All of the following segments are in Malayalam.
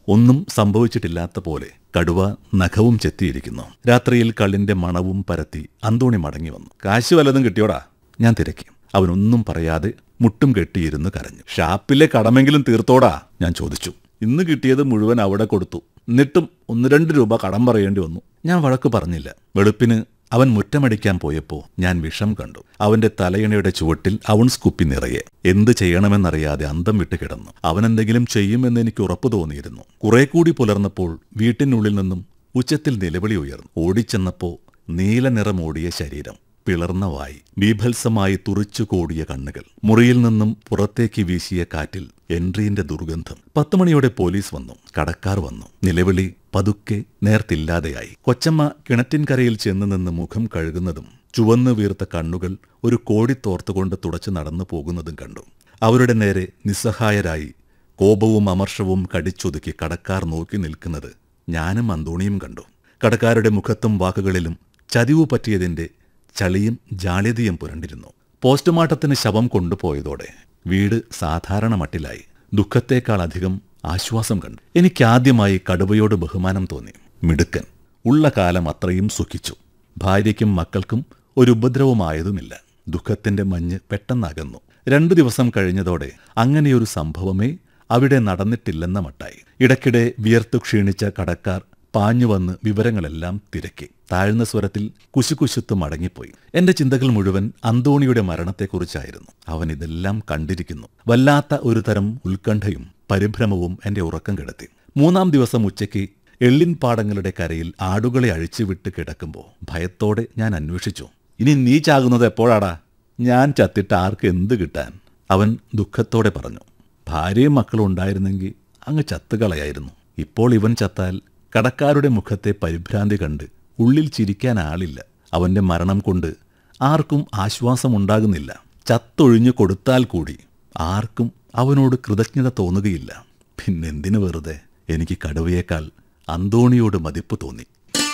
ഒന്നും സംഭവിച്ചിട്ടില്ലാത്ത പോലെ കടുവ നഖവും ചെത്തിയിരിക്കുന്നു രാത്രിയിൽ കള്ളിന്റെ മണവും പരത്തി അന്തോണി മടങ്ങി വന്നു കാശ് വല്ലതും കിട്ടിയോടാ ഞാൻ തിരക്കി അവനൊന്നും പറയാതെ മുട്ടും കെട്ടിയിരുന്ന് കരഞ്ഞു ഷാപ്പിലെ കടമെങ്കിലും തീർത്തോടാ ഞാൻ ചോദിച്ചു ഇന്ന് കിട്ടിയത് മുഴുവൻ അവിടെ കൊടുത്തു എന്നിട്ടും ഒന്ന് രണ്ട് രൂപ കടം പറയേണ്ടി വന്നു ഞാൻ വഴക്ക് പറഞ്ഞില്ല വെളുപ്പിന് അവൻ മുറ്റമടിക്കാൻ പോയപ്പോ ഞാൻ വിഷം കണ്ടു അവന്റെ തലയണയുടെ ചുവട്ടിൽ അവൺസ് കുപ്പി നിറയെ എന്ത് ചെയ്യണമെന്നറിയാതെ അന്തം വിട്ട് കിടന്നു അവൻ എന്തെങ്കിലും ചെയ്യുമെന്ന് എനിക്ക് ഉറപ്പു തോന്നിയിരുന്നു കുറെ കൂടി പുലർന്നപ്പോൾ വീട്ടിനുള്ളിൽ നിന്നും ഉച്ചത്തിൽ നിലവിളി ഉയർന്നു ഓടിച്ചെന്നപ്പോ നീല നിറമോടിയ ശരീരം പിളർന്ന വായി ബീഭത്സമായി തുറിച്ചു കോടിയ കണ്ണുകൾ മുറിയിൽ നിന്നും പുറത്തേക്ക് വീശിയ കാറ്റിൽ എൻട്രീന്റെ ദുർഗന്ധം പത്ത് മണിയോടെ പോലീസ് വന്നു കടക്കാർ വന്നു നിലവിളി പതുക്കെ നേർത്തില്ലാതെയായി കൊച്ചമ്മ കിണറ്റിൻകരയിൽ ചെന്ന് നിന്ന് മുഖം കഴുകുന്നതും ചുവന്നു വീർത്ത കണ്ണുകൾ ഒരു കോടിത്തോർത്തുകൊണ്ട് തുടച്ചു നടന്നു പോകുന്നതും കണ്ടു അവരുടെ നേരെ നിസ്സഹായരായി കോപവും അമർഷവും കടിച്ചൊതുക്കി കടക്കാർ നോക്കി നിൽക്കുന്നത് ഞാനും അന്തോണിയും കണ്ടു കടക്കാരുടെ മുഖത്തും വാക്കുകളിലും ചതിവു പറ്റിയതിന്റെ ചളിയും ജാള്യതയും പുരണ്ടിരുന്നു പോസ്റ്റ്മോർട്ടത്തിന് ശവം കൊണ്ടുപോയതോടെ വീട് സാധാരണ മട്ടിലായി ദുഃഖത്തേക്കാൾ അധികം ആശ്വാസം കണ്ടു എനിക്കാദ്യമായി കടുവയോട് ബഹുമാനം തോന്നി മിടുക്കൻ ഉള്ള കാലം അത്രയും സുഖിച്ചു ഭാര്യയ്ക്കും മക്കൾക്കും ഒരു ഉപദ്രവമായതുമില്ല ദുഃഖത്തിന്റെ മഞ്ഞ് പെട്ടെന്നകന്നു രണ്ടു ദിവസം കഴിഞ്ഞതോടെ അങ്ങനെയൊരു സംഭവമേ അവിടെ നടന്നിട്ടില്ലെന്ന മട്ടായി ഇടയ്ക്കിടെ വിയർത്തു ക്ഷീണിച്ച കടക്കാർ പാഞ്ഞുവന്ന് വിവരങ്ങളെല്ലാം തിരക്കി താഴ്ന്ന സ്വരത്തിൽ കുശുകുശുത്ത് മടങ്ങിപ്പോയി എന്റെ ചിന്തകൾ മുഴുവൻ അന്തോണിയുടെ മരണത്തെക്കുറിച്ചായിരുന്നു അവൻ ഇതെല്ലാം കണ്ടിരിക്കുന്നു വല്ലാത്ത ഒരു തരം ഉത്കണ്ഠയും പരിഭ്രമവും എന്റെ ഉറക്കം കിടത്തി മൂന്നാം ദിവസം ഉച്ചയ്ക്ക് എള്ളിൻ പാടങ്ങളുടെ കരയിൽ ആടുകളെ അഴിച്ചുവിട്ട് കിടക്കുമ്പോൾ ഭയത്തോടെ ഞാൻ അന്വേഷിച്ചു ഇനി നീ ചാകുന്നത് എപ്പോഴാടാ ഞാൻ ചത്തിട്ട് ആർക്ക് എന്ത് കിട്ടാൻ അവൻ ദുഃഖത്തോടെ പറഞ്ഞു ഭാര്യയും മക്കളും ഉണ്ടായിരുന്നെങ്കിൽ അങ്ങ് ചത്തുകളയായിരുന്നു ഇപ്പോൾ ഇവൻ ചത്താൽ കടക്കാരുടെ മുഖത്തെ പരിഭ്രാന്തി കണ്ട് ഉള്ളിൽ ചിരിക്കാൻ ആളില്ല അവന്റെ മരണം കൊണ്ട് ആർക്കും ആശ്വാസമുണ്ടാകുന്നില്ല ചത്തൊഴിഞ്ഞു കൊടുത്താൽ കൂടി ആർക്കും അവനോട് കൃതജ്ഞത തോന്നുകയില്ല പിന്നെന്തിനു വെറുതെ എനിക്ക് കടുവയേക്കാൾ അന്തോണിയോട് മതിപ്പ് തോന്നി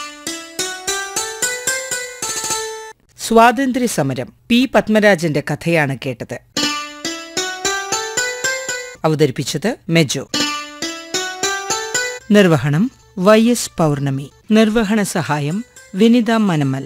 സ്വാതന്ത്ര്യ സമരം പി പത്മരാജന്റെ കഥയാണ് കേട്ടത് അവതരിപ്പിച്ചത് മെജോ നിർവഹണം വൈ എസ് പൗർണമി നിർവഹണ സഹായം വിനിത മനമൽ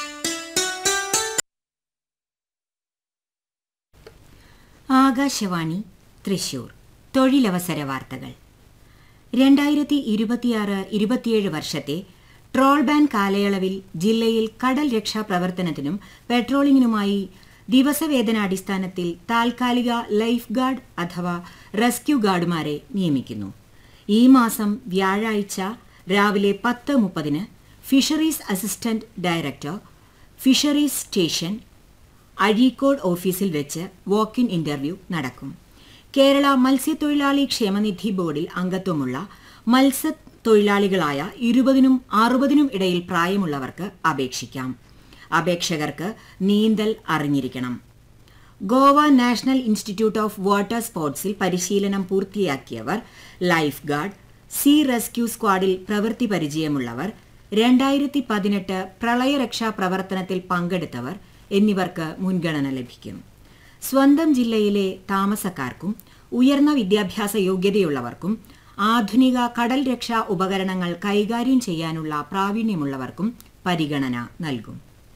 ആകാശവാണി തൃശൂർ തൊഴിലവസര വാർത്തകൾ രണ്ടായിരത്തി ഇരുപത്തിയാറ് ഇരുപത്തിയേഴ് വർഷത്തെ ട്രോൾ ബാൻ കാലയളവിൽ ജില്ലയിൽ കടൽ രക്ഷാ പ്രവർത്തനത്തിനും പെട്രോളിംഗിനുമായി ദിവസവേതനാടിസ്ഥാനത്തിൽ താൽക്കാലിക ലൈഫ് ഗാർഡ് അഥവാ റെസ്ക്യൂ ഗാർഡുമാരെ നിയമിക്കുന്നു ഈ മാസം വ്യാഴാഴ്ച രാവിലെ പത്ത് മുപ്പതിന് fisheries assistant director fisheries station Azhikode ഓഫീസിൽ വെച്ച് വാക്ക് ഇൻ ഇന്റർവ്യൂ നടക്കും കേരള മത്സ്യത്തൊഴിലാളി ക്ഷേമനിധി ബോർഡിൽ അംഗത്വമുള്ള മത്സ്യത്തൊഴിലാളികളായ ഇരുപതിനും അറുപതിനും ഇടയിൽ പ്രായമുള്ളവർക്ക് അപേക്ഷിക്കാം അപേക്ഷകർക്ക് നീന്തൽ അറിഞ്ഞിരിക്കണം Goa national institute of water സ്പോർട്സിൽ പരിശീലനം പൂർത്തിയാക്കിയവർ ലൈഫ് ഗാർഡ് സീ റെസ്ക്യൂ സ്ക്വാഡിൽ പ്രവൃത്തി പരിചയമുള്ളവർ രണ്ടായിരത്തി പതിനെട്ട് പ്രളയരക്ഷാ പ്രവർത്തനത്തിൽ പങ്കെടുത്തവർ എന്നിവർക്ക് മുൻഗണന ലഭിക്കും സ്വന്തം ജില്ലയിലെ താമസക്കാർക്കും ഉയർന്ന വിദ്യാഭ്യാസ യോഗ്യതയുള്ളവർക്കും ആധുനിക കടൽ രക്ഷാ ഉപകരണങ്ങൾ കൈകാര്യം ചെയ്യാനുള്ള പ്രാവീണ്യമുള്ളവർക്കും പരിഗണന നൽകും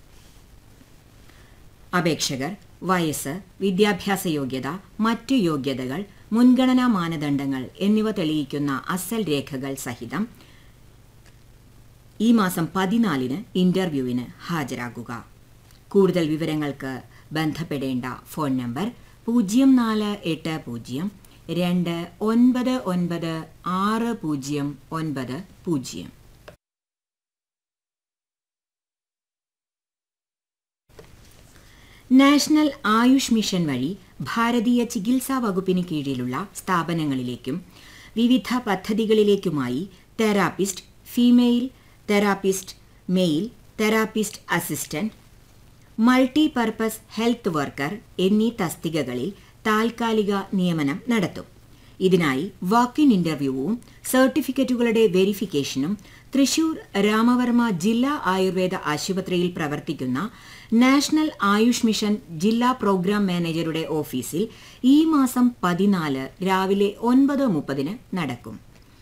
അപേക്ഷകർ വയസ്സ് വിദ്യാഭ്യാസ യോഗ്യത മറ്റു യോഗ്യതകൾ മുൻഗണനാ മാനദണ്ഡങ്ങൾ എന്നിവ തെളിയിക്കുന്ന അസൽ രേഖകൾ സഹിതം ഈ മാസം പതിനാലിന് ഇന്റർവ്യൂവിന് ഹാജരാകുക കൂടുതൽ വിവരങ്ങൾക്ക് ബന്ധപ്പെടേണ്ട ഫോൺ നമ്പർ പൂജ്യം നാല് എട്ട് പൂജ്യം രണ്ട് ഒൻപത് ഒൻപത് ആറ് പൂജ്യം ഒൻപത് പൂജ്യം നാഷണൽ ആയുഷ് മിഷൻ വഴി ഭാരതീയ ചികിത്സാ വകുപ്പിന് കീഴിലുള്ള സ്ഥാപനങ്ങളിലേക്കും വിവിധ പദ്ധതികളിലേക്കുമായി therapist female therapist male therapist assistant multi purpose health worker എന്നീ തസ്തികകളിൽ താൽക്കാലിക നിയമനം നടത്തും ഇതിനായി വാക്ക് ഇൻ ഇന്റർവ്യൂവും സർട്ടിഫിക്കറ്റുകളുടെ വെരിഫിക്കേഷനും തൃശൂർ രാമവർമ്മ ജില്ലാ ആയുർവേദ ആശുപത്രിയിൽ പ്രവർത്തിക്കുന്ന നാഷണൽ ആയുഷ് മിഷൻ ജില്ലാ പ്രോഗ്രാം മാനേജറുടെ ഓഫീസിൽ ഈ മാസം പതിനാല് രാവിലെ ഒൻപത് മുപ്പതിന് നടക്കും